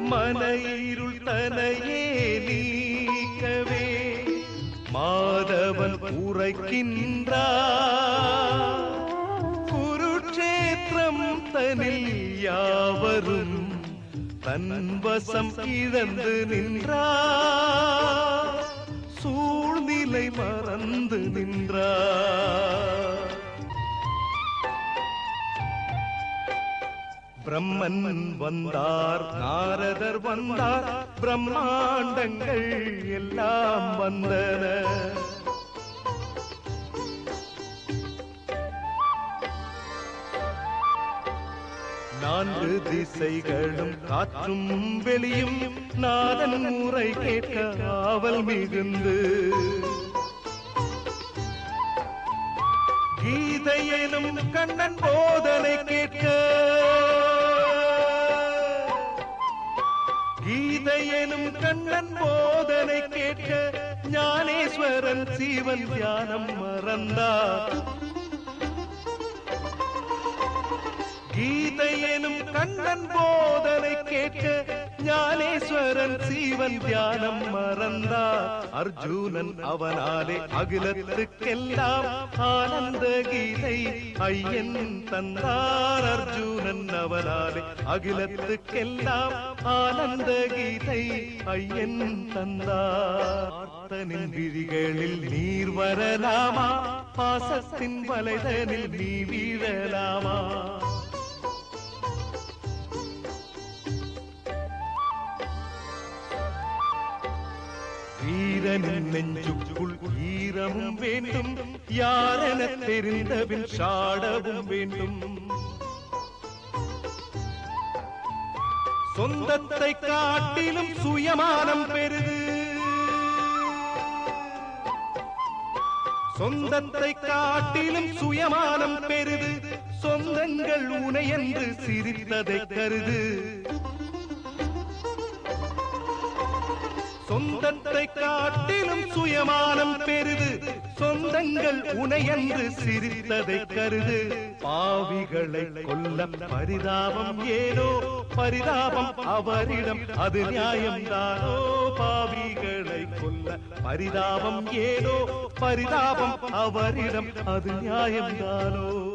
மன இருள் தனையே நீக்கவே மாதவன் உரைக்கின்றார் குருட்சேத்திரம் தனில் யாவரும் தன்வசம் இழந்து நின்றார் சூழ்நிலை மறந்து நின்றார் பிரம்மன் வந்தார் நாரதர் வந்தார் பிரம்மாண்டங்கள் எல்லாம் வந்தன நான்கு திசைகளும் காற்றும் வெளியும் நாதன் முறை கேட்க ஆவல் மிகுந்து கீதையெனும் கண்ணன் போதனை கேட்க கீதையெனும் கண்ணன் போதனை கேட்க ஞானேஸ்வரன் சீவன் தியானம் மறந்தார் கீதையெனும் கண்ணன் போதனை கேட்க ஞானேஸ்வரன் சீவன் தியானம் மறந்தார் அர்ஜுனன் அவனாலே அகிலத்துக்கெல்லாம் ஆனந்த கீதை ஐயன் தந்தார் அர்ஜுனன் அவனாலே அகிலத்துக்கெல்லாம் ஆனந்த கீதை ஐயன் தந்தார் பார்த்தனின் விழிகளில் நீர் வரலாமா பாசத்தின் வலைதனில் நீ வீழலாமா வீரனின் நெஞ்சுக்குள் ஈரமும் வேண்டும் யாரென தெரிந்தபின் சாடவும் வேண்டும் சொந்தத்தை காட்டிலும் சுயமானம் பெரிது சொந்தத்தை காட்டிலும் சுயமானம் பெரிது சொந்தங்கள் உனையென்று சிரித்ததை கருது சொந்தத்தை காட்டிலும் சுயமானம் பெரிது சொந்தங்கள் உனையன்று சிரித்ததை கருது பாவிகளை கொல்ல பரிதாபம் ஏனோ பரிதாபம் அவரிடம் அது நியாயம்தானோ பாவிகளை கொல்ல பரிதாபம் ஏனோ பரிதாபம் அவரிடம் அது நியாயம்தானோ